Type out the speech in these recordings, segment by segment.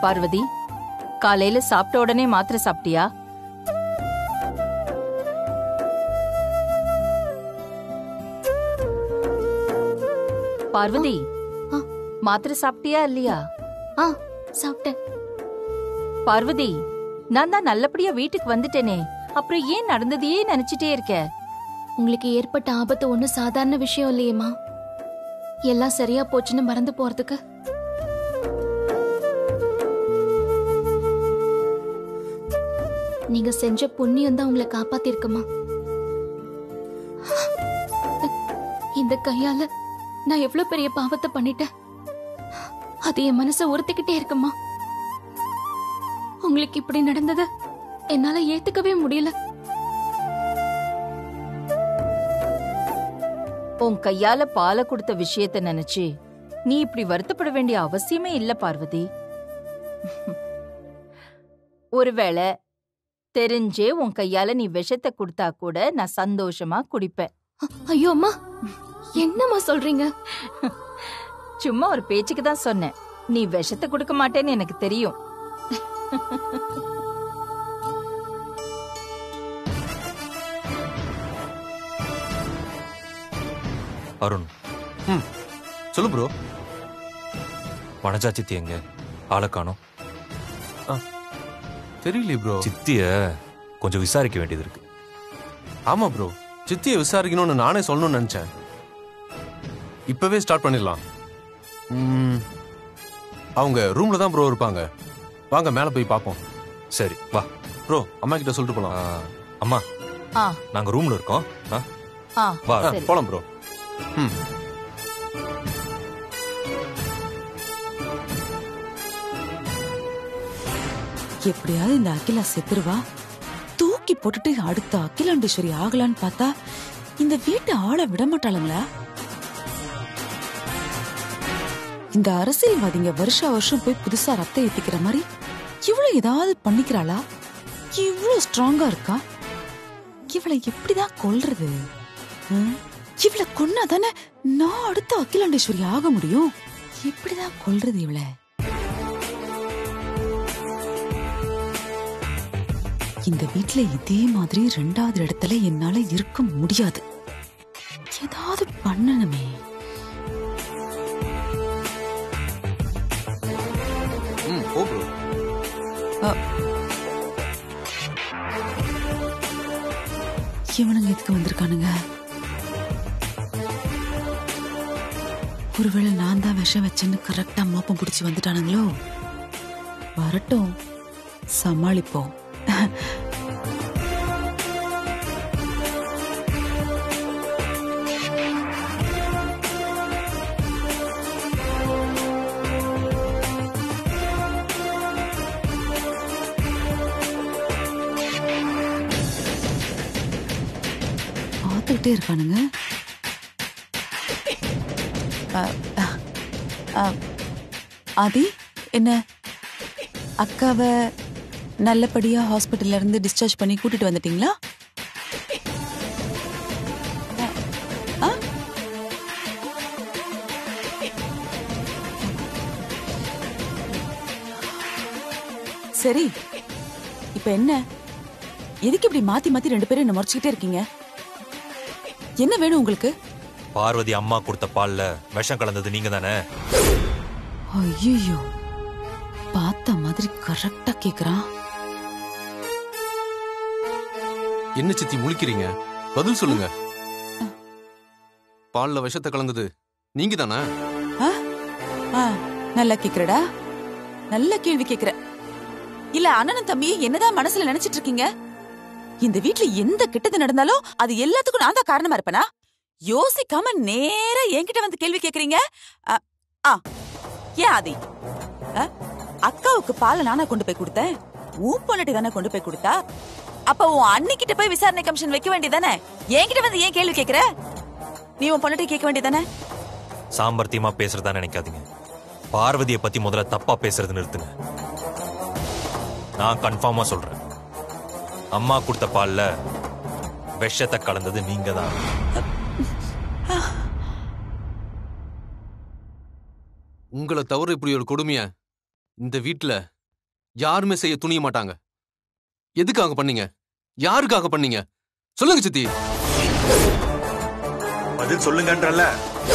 பார்வதி காலையில சாப்பிட்ட உடனே மாத்திரை சாப்பிட்டியா பார்வதி ஆ. மாத்திரை சாப்பிட்டியா இல்லையா ஆ சாப்பிட்டேன் பார்வதி நான் தான் நல்லபடியா வீட்டுக்கு வந்துட்டேனே அப்புறம் ஏன் நடந்ததையே நினைச்சிட்டே இருக்க உங்களுக்கு ஏற்பட்ட ஆபத்து ஒண்ணும் சாதாரண விஷயம் இல்லையேம்மா எல்லாம் சரியா போச்சுன்னு மறந்து போறதுக்கு நீங்க செஞ்ச புண்ணியம் தான் உங்களை காப்பாத்திருக்குமா இந்த கையால நான் எவ்வளவு பெரிய பாவத்தை பண்ணிட்டேன் அது என் மனசை உறுத்திக்கிட்டே இருக்குமா உங்களுக்கு இப்படி நடந்தது என்னால ஏத்துக்கவே முடியல உன் கையால பாலை கொடுத்த விஷயத்த நினைச்சு நீ இப்படி வருத்தப்பட வேண்டிய அவசியமே இல்ல பார்வதி ஒருவேளை தெரிஞ்சே உன் கையால நீ விஷத்தை கொடுத்தா கூட நான் சந்தோஷமா குடிப்பேன் அ- ஐயோ அம்மா என்னம்மா சொல்றீங்க சும்மா ஒரு பேச்சுக்கு தான் சொன்னேன் நீ விஷத்தை கொடுக்க மாட்டேன்னு எனக்கு தெரியும் அருண் சொல்லு ப்ரோ வனஜா சித்தி எங்க ஆளை காணோம் தெரியலையே ப்ரோ சித்திய கொஞ்சம் விசாரிக்க வேண்டியது இருக்கு ஆமா ப்ரோ சித்தியை விசாரிக்கணும்னு நானே சொல்லணும்னு நினைச்சேன் இப்பவே ஸ்டார்ட் பண்ணிடலாம் ம், அவங்க ரூம்ல தான் ப்ரோ இருப்பாங்க வாங்க மேல போய் பார்ப்போம் சரி வா ப்ரோ அம்மா கிட்ட சொல்லிட்டு போலாம் ஆ, அம்மா ஆ நாங்க ரூம்ல இருக்கோம் ஆ, ஆ வா ஆ, சரி. போலாம் ப்ரோ ம் எப்படியாவது இந்த அகிலா செத்துருவா தூக்கி போட்டுட்டு அடுத்த அகிலாண்டேஸ்வரி ஆகலான்னு பார்த்தா இந்த வீட்டை ஆள விட மாட்டாளுங்களா இந்த அரசியல்வாதிங்க வருஷா வருஷம் போய் புதுசா ரத்தம் ஏத்திக்கிற மாதிரி இவ்வளவு ஏதாவது பண்ணிக்கிறாளா இவ்வளவு ஸ்ட்ராங்கா இருக்கா இவளை எப்படிதான் கொல்றது ஹம்? இவளை கொன்னா தானே நான் அடுத்த அகிலாண்டேஸ்வரி ஆக முடியும் எப்படிதான் கொல்றது இவளை இந்த வீட்ல இதே மாதிரி ரெண்டாவது இடத்துல என்னால இருக்க முடியாது ஏதாவது பண்ணணுமே ம் ஓ ப்ரோ இவனுங்க எதுக்கு வந்திருக்கானுங்க ஒருவேளை நான் தான் விஷம் வச்சேன்னு கரெக்டா மோப்பம் பிடிச்சி வந்துட்டானுங்களோ வரட்டும் சமாளிப்போம் பார்த்துக்கிட்டே இருக்கானுங்க அ, அ, அ, ஆதி என்ன அக்காவை நல்லபடியா ஹாஸ்பிட்டல்ல இருந்து டிஸ்சார்ஜ் பண்ணி கூட்டிட்டு வந்துட்டீங்களா அ, அ? சரி இப்ப என்ன எதுக்கு இப்படி மாத்தி மாத்தி ரெண்டு பேரும் என்ன முறைச்சுக்கிட்டே இருக்கீங்க என்ன வேணும் உங்களுக்கு பார்வதி அம்மா கொடுத்த பால்ல விஷம் கலந்தது நீங்க தானே ஐயோ பார்த்த மாதிரி கரெக்டா கேக்குறான் என்ன சித்தி முழிக்கிறீங்க பதில் சொல்லுங்க பால்ல விஷத்தை கலந்தது நீங்க தானே ஆ? ஆ, நல்லா கேக்குறடா நல்ல கேள்வி கேக்குற இல்ல அண்ணனும் தம்பியும் என்னதான் மனசுல நினைச்சிட்டு இருக்கீங்க இந்த வீட்ல எந்த கெட்டது நடந்தாலும் அது எல்லாத்துக்கும் நான் தான் காரணமா இருப்பேனா யோசிக்காம நேரா என்கிட்ட வந்து கேள்வி கேக்குறீங்க அ, ஆ ஏன் ஆதி அ, அக்காவுக்கு பாலை நானா கொண்டு போய் கொடுத்தேன் உன் பொண்ணாட்டி தானே கொண்டு போய் கொடுத்தா அப்ப உன் அண்ணிக்கிட்ட போய் விசாரணை கமிஷன் வைக்க வேண்டியதானே என்கிட்ட வந்து ஏன் கேள்வி கேக்குற நீ உன் பொண்ணாட்டி கேட்க வேண்டியதானே சாம்பர்த்தியமா பேசுறதா நினைக்காதீங்க பார்வதியை பத்தி முதல்ல தப்பா பேசுறது நிறுத்துங்க நான் கன்ஃபார்மா சொல்றேன் அம்மா கொடுத்த பால்ல விஷத்தை கலந்தது நீங்க தான் உங்களை தவிர இப்படி ஒரு கொடுமைய இந்த வீட்ல யாருமே செய்ய துணிய மாட்டாங்க எதுக்காக பண்ணீங்க யாருக்காக பண்ணீங்க சொல்லுங்க சித்தி பதில் சொல்லுங்கன்றல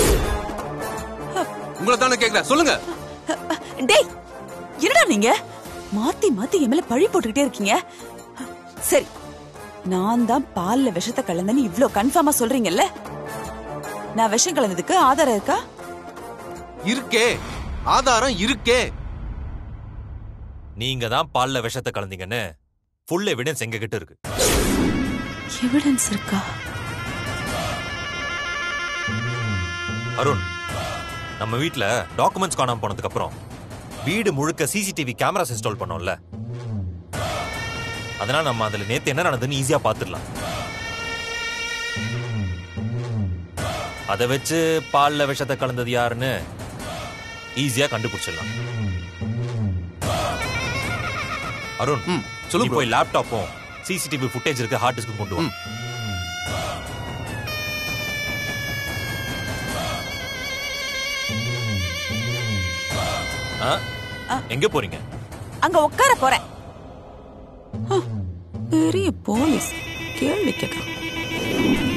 உங்களை தானே கேக்குறேன் சொல்லுங்க டேய் என்னடா நீங்க மாத்தி மாத்தி என் மேல பழி போட்டுக்கிட்டே இருக்கீங்க சரி நான் தான் பால்ல விஷத்தை கலந்தேன்னு இவ்ளோ கன்ஃபார்மா சொல்றீங்கல்ல நான் விஷம் கலந்ததுக்கு ஆதாரம் இருக்கா இருக்கே ஆதாரம் இருக்கே நீங்க தான் பால்ல விஷத்தை கலந்தீங்கன்னு ஃபுல் எவிடன்ஸ் எங்க கிட்ட இருக்கு எவிடன்ஸ் இருக்கா அருண் நம்ம வீட்ல டாக்குமெண்ட்ஸ் காணாம போனதுக்கு அப்புறம் வீடு முழுக்க சிசிடிவி கேமராஸ் இன்ஸ்டால் பண்ணோம்ல அதனால நம்ம அதுல நேத்து என்ன நடந்ததுன்னு ஈஸியா பாத்துடலாம் அதை வச்சு பால்ல விஷத்தை கலந்தது யாருன்னு ஈஸியா கண்டுபிடிச்சிடலாம் அருண் ம் சொல்லு நீ bro. போய் லேப்டாப்பும் சிசிடிவி ஃபுட்டேஜ் இருக்க ஹார்ட் டிஸ்க்கும் கொண்டு வா ம். ஆ? எங்க போறீங்க அங்க உட்கார போறேன் ஹ, பெரிய போலீஸ் கேள்வி கேட்கலாம்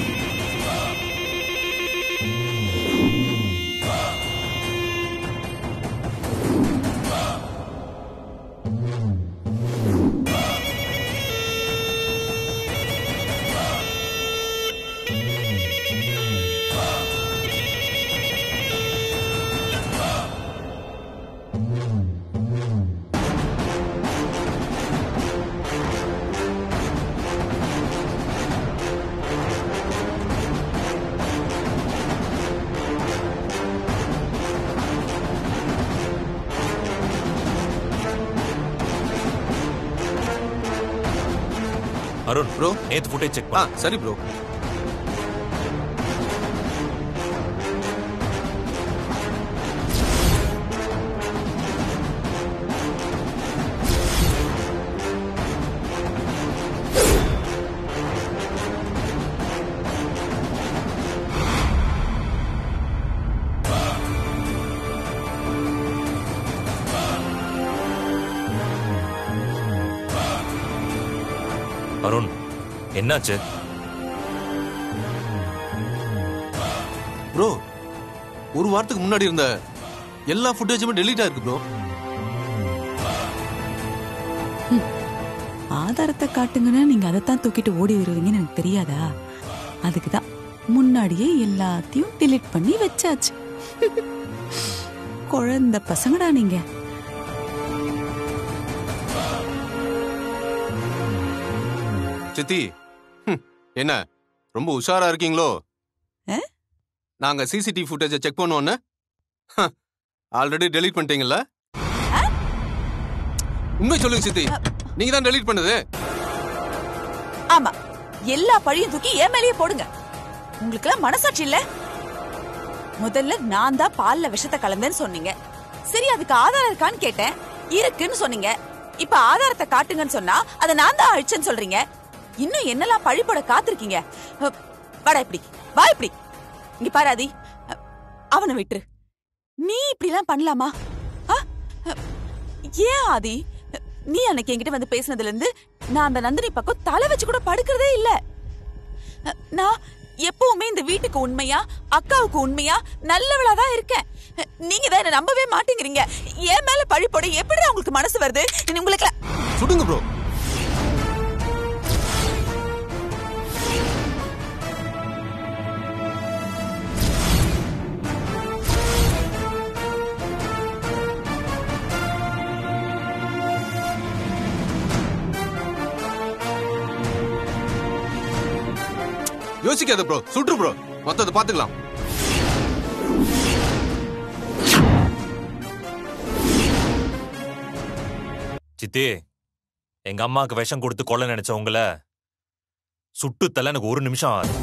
அருண் Bro. நேத்து ஃபுட்டேஜ் செக் ஆ பண்ண சரி ப்ரோ அருண் என்னாச்சு ப்ரோ ஒரு வாரத்துக்கு முன்னாடி இருந்த எல்லா ஃபுட்டேஜுமே டெலீட் ஆயிருக்கு ப்ரோ ஆதாரத்தை காட்டுங்கன்னா நீங்க அதைத்தான் தூக்கிட்டு ஓடி வருவீங்கன்னு எனக்கு தெரியாதா அதுக்கு தான் முன்னாடியே எல்லாத்தையும் delete பண்ணி வச்சாச்சு குழந்தை பசங்கடா நீங்க சித்தி ஹம், என்ன ரொம்ப உஷாரா இருக்கீங்களோ ஆ? நாங்க சிசிடிவி ஃபுட்டேஜை செக் பண்ணுவோன்னு ஆல்ரெடி டெலீட் பண்ணிட்டீங்கல்ல உண்மை சொல்லுங்க சித்தி நீங்க தான் டெலீட் பண்ணது ஆமா எல்லா பழியும் தூக்கி என் மேலேயே போடுங்க உங்களுக்கு எல்லாம் மனசாட்சி இல்ல முதல்ல நான் தான் பால்ல விஷத்தை கலந்தேன்னு சொன்னீங்க சரி அதுக்கு ஆதாரம் இருக்கான்னு கேட்டேன் இருக்குன்னு சொன்னீங்க இப்ப ஆதாரத்தை காட்டுங்கன்னு சொன்னா அதை நான் தான் அழிச்சேன்னு சொல்றீங்க இன்னும் என்னெல்லாம் பழி போட காத்திருக்கீங்க அஹ், வாடா இப்படி வா இப்படி இங்க பாரு ஆதி அஹ், அவனை விட்டுரு நீ இப்படி எல்லாம் பண்ணலாமா ஆ? அஹ், ஏன் ஆதி நீ அன்னைக்கு என்கிட்ட வந்து பேசினதுல இருந்து நான் அந்த நந்தினி பக்கம் தலை வச்சு கூட படுக்கிறதே இல்ல அஹ், நான் எப்பவுமே இந்த வீட்டுக்கு உண்மையா அக்காவுக்கு உண்மையா நல்லவளா தான் இருக்கேன் அஹ், நீங்க தான் என்ன நம்பவே மாட்டேங்கிறீங்க என் மேல பழி போட எப்படி உங்களுக்கு மனசு வருது உங்களுக்கு சுடுங்க ப்ரோ யோசிக்காத ப்ரோ சுட்டு ப்ரோ மொத்தத்தை பாத்துக்கலாம் சித்தி எங்க அம்மாக்கு விஷம் கொடுத்து கொல்ல நினைச்ச உங்களை சுட்டு தள்ள எனக்கு ஒரு நிமிஷம் ஆகுது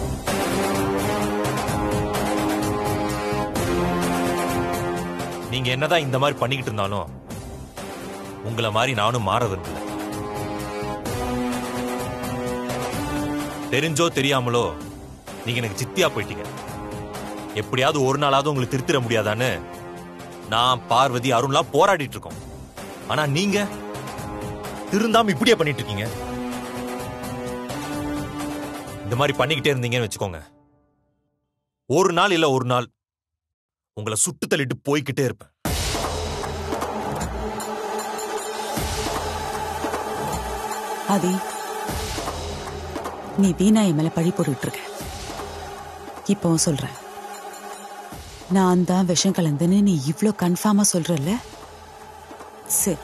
நீங்க என்னதான் இந்த மாதிரி பண்ணிக்கிட்டு இருந்தாலும் உங்களை மாதிரி நானும் மாற விரும்பல தெரிஞ்சோ தெரியாமலோ நீங்க எனக்கு சித்தியா போயிட்டீங்க எப்படியாவது ஒரு நாளாவது உங்களுக்கு திருத்திட முடியாதான்னு நான் பார்வதி அருண்லாம் போராடிட்டு இருக்கோம் ஆனா நீங்க திருந்தாம இப்படியே பண்ணிட்டு இருக்கீங்க இந்த மாதிரி பண்ணிக்கிட்டே இருந்தீங்கன்னு வச்சுக்கோங்க ஒரு நாள் இல்ல ஒரு நாள் உங்களை சுட்டு தள்ளிட்டு போய்க்கிட்டே இருப்பேன் ஆதி நீ வீணா என் மேல பழி போட்டுட்டு இருக்க இப்பவும் சொல்றேன் நான் தான் விஷம் கலந்துன்னு நீ இவ்ளோ கன்ஃபார்மா சொல்றல்ல சரி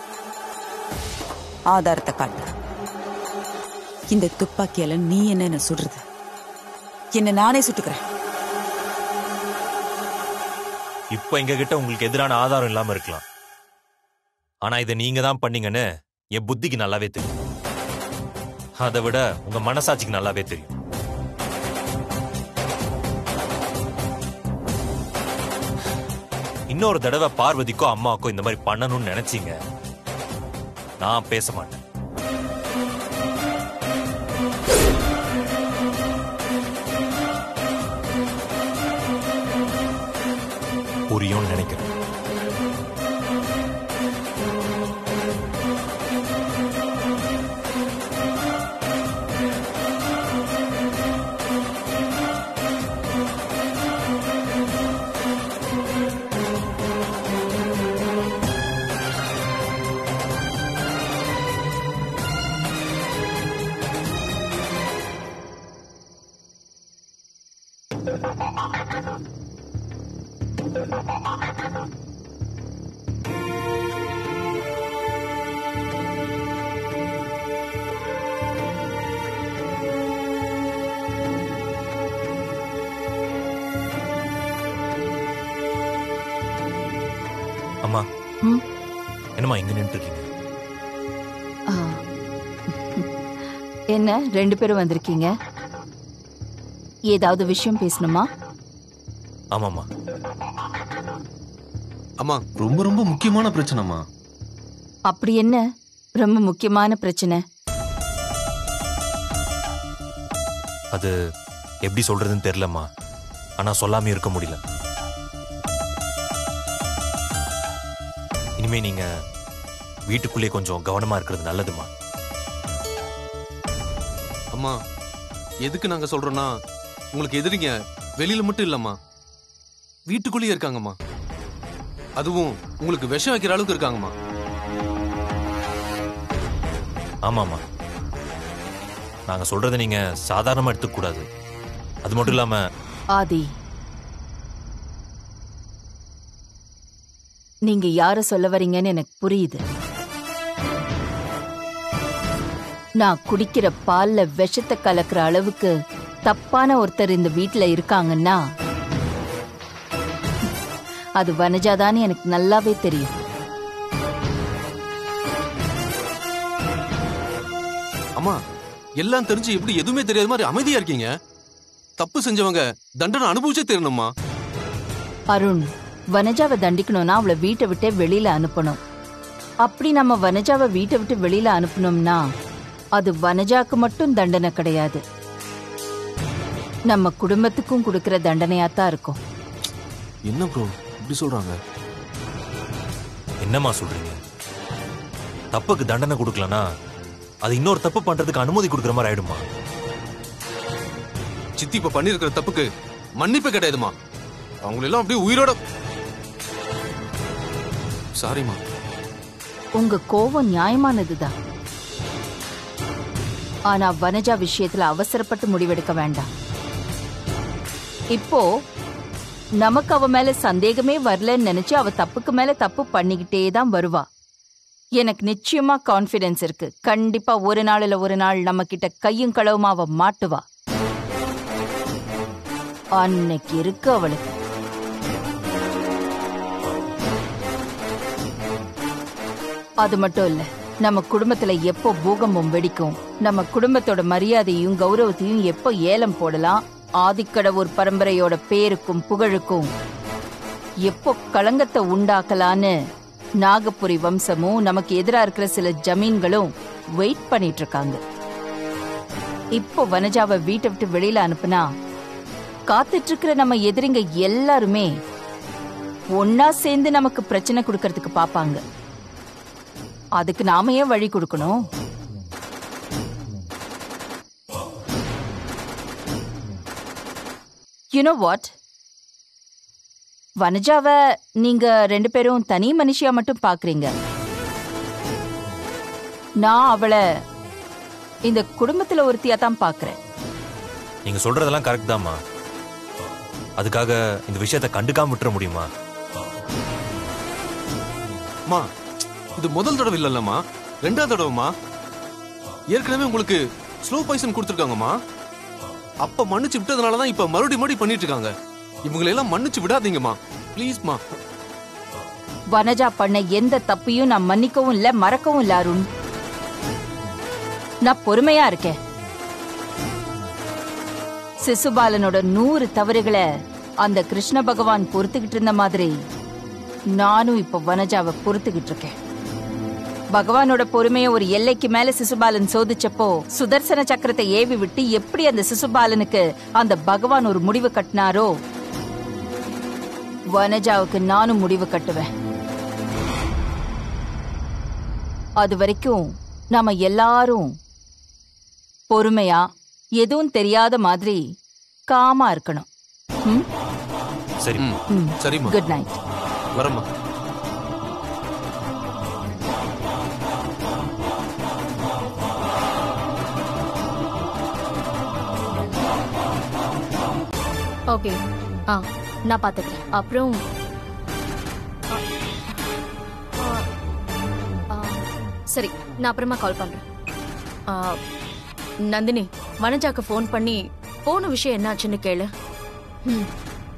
ஆதாரத்தை காட்டு இந்த துப்பாக்கியால நீ என்ன என்ன சுடுறது என்ன நானே சுட்டுக்கிறேன் இப்ப எங்க கிட்ட உங்களுக்கு எதிரான ஆதாரம் இல்லாம இருக்கலாம் ஆனா இதை நீங்க தான் பண்ணீங்கன்னு என் புத்திக்கு நல்லாவே தெரியும் அதை விட உங்க மனசாட்சிக்கு நல்லாவே தெரியும் இன்னொரு தடவை பார்வதிக்கோ அம்மாவுக்கோ இந்த மாதிரி பண்ணணும்னு நினைச்சீங்க நான் பேச மாட்டேன் புரியும்னு நினைக்கிறேன் அம்மா ம்? என்னம்மா இங்க நின்று இருக்கீங்க ஆ. என்ன ரெண்டு பேரும் வந்திருக்கீங்க ஏதாவது விஷயம் பேசணுமா ஆமாம்மா அம்மா ரொம்ப ரொம்ப முக்கியமான பிரச்சனைமா அப்படி என்ன ரொம்ப முக்கியமான பிரச்சனை அது எப்படி சொல்றதுன்னு தெரியலம்மா ஆனா சொல்லாம இருக்க முடியல இனிமே நீங்க வீட்டுக்குள்ளே கொஞ்சம் கவனமா இருக்கிறது நல்லதுமா அம்மா எதுக்கு நாங்க சொல்றோம்னா உங்களுக்கு எதிரிங்க வெளியில மட்டும் இல்லம்மா வீட்டுக்குள்ளேயே இருக்காங்கம்மா அதுவும் உங்களுக்கு விஷம் வைக்கிற அளவுக்கு இருக்காங்கம்மா ஆமாம்மா நாங்க சொல்றதை நீங்க சாதாரணமா எடுத்துக்க கூடாது அது மட்டும் இல்லாம ஆதி நீங்க யார சொல்ல வரீங்கன்னு எனக்கு புரியுது நான் குடிக்கிற பால்ல விஷத்தை கலக்கிற அளவுக்கு தப்பான ஒருத்தர் இந்த வீட்ல இருக்காங்கன்னா அது வனஜாதான்னு எனக்கு நல்லாவே தெரியும் அம்மா எல்லாம் தெரிஞ்சு எப்படி எதுவுமே தெரியாத மாதிரி அமைதியா இருக்கீங்க தப்பு செஞ்சவங்க தண்டனை அனுபவிச்சே தெரியணும்மா அருண் வனஜாவை தண்டிக்கணும்னா அவளை வீட்டை விட்டே வெளியில அனுப்பணும் அப்படி நம்ம வனஜாவை வீட்டை விட்டு வெளியில அனுப்பணும்னா அது வனஜாக்கு மட்டும் தண்டனை கிடையாது நம்ம குடும்பத்துக்கும் கொடுக்கிற தண்டனையாத்தான் இருக்கும் என்ன ப்ரோ இப்படி சொல்றாங்க என்னம்மா சொல்றீங்க தப்புக்கு தண்டனை கொடுக்கலனா அது இன்னொரு தப்பு பண்றதுக்கு அனுமதி கொடுக்குற மாதிரி ஆயிடுமா சித்தி இப்ப பண்ணிருக்கிற தப்புக்கு மன்னிப்பு கிடையாதுமா அவங்கள எல்லாம் அப்படியே உயிரோட சாரிம்மா உங்க கோபம் நியாயமானதுதான் ஆனா வனஜா விஷயத்துல அவசரப்பட்டு முடிவெடுக்க வேண்டாம் இப்போ நமக்கு அவ மேல சந்தேகமே வரலன்னு நினைச்சு அவ தப்புக்கு மேல தப்பு பண்ணிக்கிட்டே தான் வருவா எனக்கு நிச்சயமா கான்ஃபிடன்ஸ் இருக்கு கண்டிப்பா ஒரு நாள் இல்ல ஒரு நாள் நம்ம கிட்ட கையும் களவுமா அவ மாட்டுவா அன்னைக்கு இருக்கு அவளுக்கு அது மட்டும் இல்ல நம்ம குடும்பத்துல எப்போ பூகம்பம் வெடிக்கும் நம்ம குடும்பத்தோட மரியாதையும் கௌரவத்தையும் எப்போ ஏலம் போடலாம் ஆதிக்கடவுர் பரம்பரையோட பேருக்கும் புகழுக்கும் எப்போ களங்கத்தை உண்டாக்கலான்னு நாகப்புரி வம்சமும் நமக்கு எதிரா இருக்கிற சில ஜமீன்களும் வெயிட் பண்ணிட்டு இருக்காங்க இப்போ வனஜாவை வீட்டை விட்டு வெளியில அனுப்புனா காத்துட்டு இருக்கிற நம்ம எதிரிங்க எல்லாருமே ஒன்னா சேர்ந்து நமக்கு பிரச்சனை கொடுக்கறதுக்கு பாப்பாங்க அதுக்கு நாம ஏன் வழி கொடுக்கணும் யூனோ வாட் வனஜாவ நீங்க ரெண்டு பேரும் தனி மனுஷியா மட்டும் பாக்குறீங்க நான் அவளை இந்த குடும்பத்துல ஒருத்தியா தான் பாக்குறேன் நீங்க சொல்றதெல்லாம் கரெக்ட் தாம்மா அதுக்காக இந்த விஷயத்தை கண்டுக்காம விட்டுற முடியுமா மா இது முதல் தடவை இல்லல்லம்மா ரெண்டாவது தடவைமா ஏற்கனவே உங்களுக்கு ஸ்லோ பாய்சன் கொடுத்துருக்காங்கம்மா அப்ப மன்னிச்சு விட்டதுனால தான் இப்ப மறுபடியும் மறுபடியும் பண்ணிட்டு இருக்காங்க இவங்களை எல்லாம் மன்னிச்சு விடாதீங்கம்மா ப்ளீஸ்மா வனஜா பண்ண எந்த தப்பையும் நான் மன்னிக்கவும் இல்ல மறக்கவும் இல்ல அருண் நான் பொறுமையா இருக்கேன் சிசுபாலனோட நூறு தவறுகளை அந்த கிருஷ்ண பகவான் பொறுத்துக்கிட்டு இருந்த மாதிரி நானும் இப்ப வனஜாவை பொறுத்துக்கிட்டு இருக்கேன் பகவானோட பொறுமையை ஒரு எல்லைக்கு மேல சிசுபாலன் சோதிச்சப்போ சுதர்சன சக்கரத்தை ஏவி விட்டு எப்படி அந்த சிசுபாலனுக்கு அந்த பகவான் ஒரு முடிவு கட்டினாரோ வனஜாவுக்கு நானும் முடிவு கட்டுவேன் அது வரைக்கும் நாம எல்லாரும் பொறுமையா எதுவும் தெரியாத மாதிரி காமா இருக்கணும் சரி ம் சரிம்மா குட் நைட் வரம்மா ஓகே ஆ நான் பாத்துக்கிறேன் அப்புறம் ஆ, ஆ, ஆ, சரி நான் அப்புறமா கால் பண்றேன் ஆ, நந்தினி வனஜாக்கு ஃபோன் பண்ணி போன விஷயம் என்னாச்சுன்னு கேளு ம்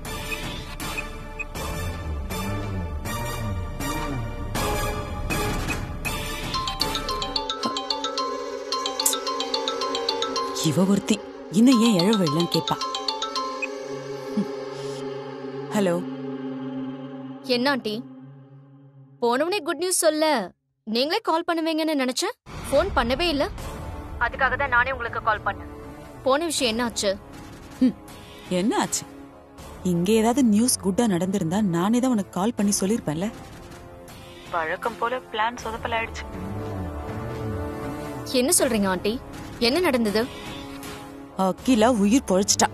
இவ ஒருத்தி இன்னும் ஏன் எழவு இல்லைன்னு கேட்பா ம். ஹலோ என்ன ஆண்டி போனவனே குட் நியூஸ் சொல்ல நீங்களே கால் பண்ணுவீங்கன்னு நினைச்சேன் ஃபோன் பண்ணவே இல்ல அதுக்காக தான் நானே உங்களுக்கு கால் பண்ணேன் போன விஷயம் என்னாச்சு ம். என்ன ஆச்சு இங்க ஏதாவது நியூஸ் குட்டா நடந்திருந்தா நானே தான் உனக்கு கால் பண்ணி சொல்லிருப்பேன்ல வழக்கம் போல பிளான் சொதப்பல் ஆயிடுச்சு என்ன சொல்றீங்க ஆண்டி என்ன நடந்தது அகிலா உயிர் பொழைச்சிட்டா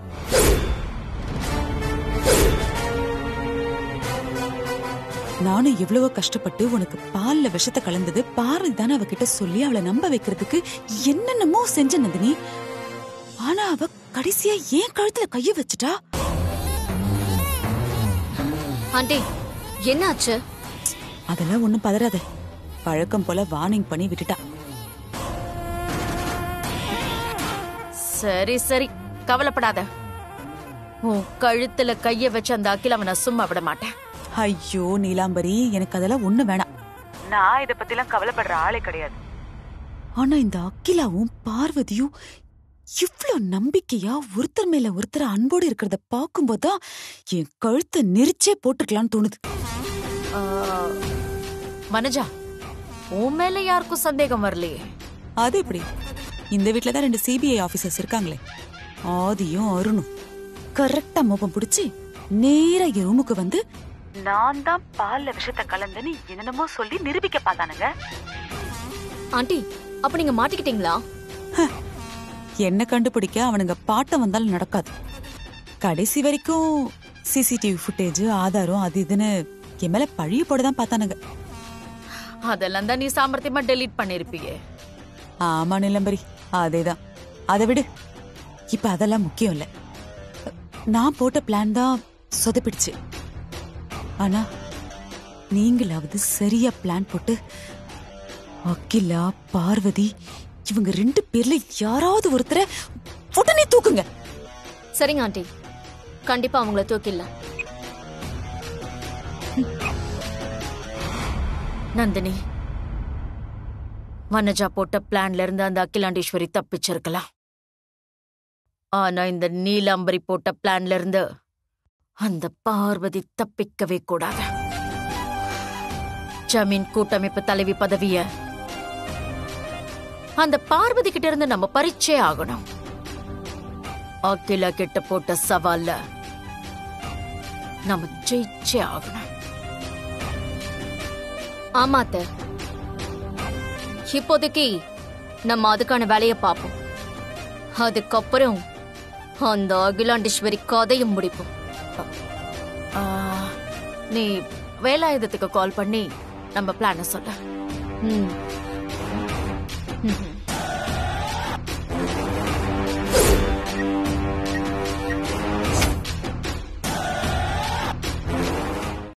நானும் எவ்வளவோ கஷ்டப்பட்டு உனக்கு பால்ல விஷத்தை கலந்தது பாரதி தானே அவகிட்ட சொல்லி அவளை நம்ப வைக்கிறதுக்கு என்னென்னமோ செஞ்ச நந்தினி ஆனா அவ கடைசியா ஏன் கழுத்துல கைய வச்சுட்டா ஆண்டி என்னாச்சு அதெல்லாம் ஒண்ணும் பதறாத பழக்கம் போல வார்னிங் பண்ணி விட்டுட்டா சரி சரி கவலைப்படாத உன் கழுத்துல கைய வச்சு அந்த அகிலாவை நான் சும்மா விட மாட்டேன் ஐயோ நீலாம்பரி எனக்கு அதெல்லாம் ஒண்ணு வேணாம் நான் இத பத்தி எல்லாம் கவலைப்படுற ஆளே கிடையாது ஆனா இந்த அகிலாவும் பார்வதியும் இவ்ளோ நம்பிக்கையா ஒருத்தர் மேல ஒருத்தர் அன்போடு இருக்கிறத பாக்கும்போதுதான் என் கழுத்தை நெரிச்சே போட்டுக்கலாம்னு தோணுது ஆ, மனஜா உன் மேல யாருக்கும் சந்தேகம் வரலையே அது எப்படி இந்த வீட்ல தான் ரெண்டு சிபிஐ ஆபீசர்ஸ் இருக்காங்களே ஆதியும் அருணும் கரெக்டா மோப்பம் பிடிச்சி நேரா என் ரூமுக்கு வந்து நான் தான் பால்ல விஷத்தை கலந்துன்னு என்னென்னமோ சொல்லி நிரூபிக்க பார்த்தானுங்க ஆண்டி அப்ப நீங்க மாட்டிக்கிட்டீங்களா என்ன கண்டுபிடிக்க அவனுங்க பாட்டம் வந்தாலும் நடக்காது கடைசி வரைக்கும் சிசிடிவி ஃபுட்டேஜ் ஆதாரம் அது இதுன்னு என் மேல பழிய போட தான் பார்த்தானுங்க அதெல்லாம் தான் நீ சாமர்த்தியமா டெலீட் பண்ணிருப்பியே ஆமா நிலம்பரி அதேதான் அதை விடு இப்ப அதெல்லாம் முக்கியம் இல்ல நான் போட்ட பிளான் தான் சொதப்பிடுச்சு ஆனா நீங்களாவது சரியா பிளான் போட்டு அகிலா பார்வதி இவங்க ரெண்டு பேர்ல யாராவது ஒருத்தரை உடனே தூக்குங்க சரிங்க ஆண்டி கண்டிப்பா அவங்கள தூக்கிடலாம் நந்தினி வனஜா போட்ட பிளான்ல இருந்து அந்த அகிலாண்டேஸ்வரி தப்பிச்சிருக்கலாம் ஆனா இந்த நீலாம்பரி போட்ட பிளான்ல இருந்து அந்த பார்வதி தப்பிக்கவே கூடாது ஜமீன் கூட்டமைப்பு தலைவி பதவிய அந்த பார்வதி கிட்ட இருந்து நம்ம பறிச்சே ஆகணும் அகிலா கிட்ட போட்ட சவால்ல நம்ம ஜெயிச்சே ஆகணும் ஆமா அத்தை இப்போதைக்கு நம்ம அதுக்கான வேலையை பார்ப்போம் அதுக்கப்புறம் அந்த அகிலாண்டேஸ்வரி கதையும் முடிப்போம் ஆ, நீ வேலாயுதத்துக்கு கால் பண்ணி நம்ம பிளான சொல்ல ம். ம்ஹும்.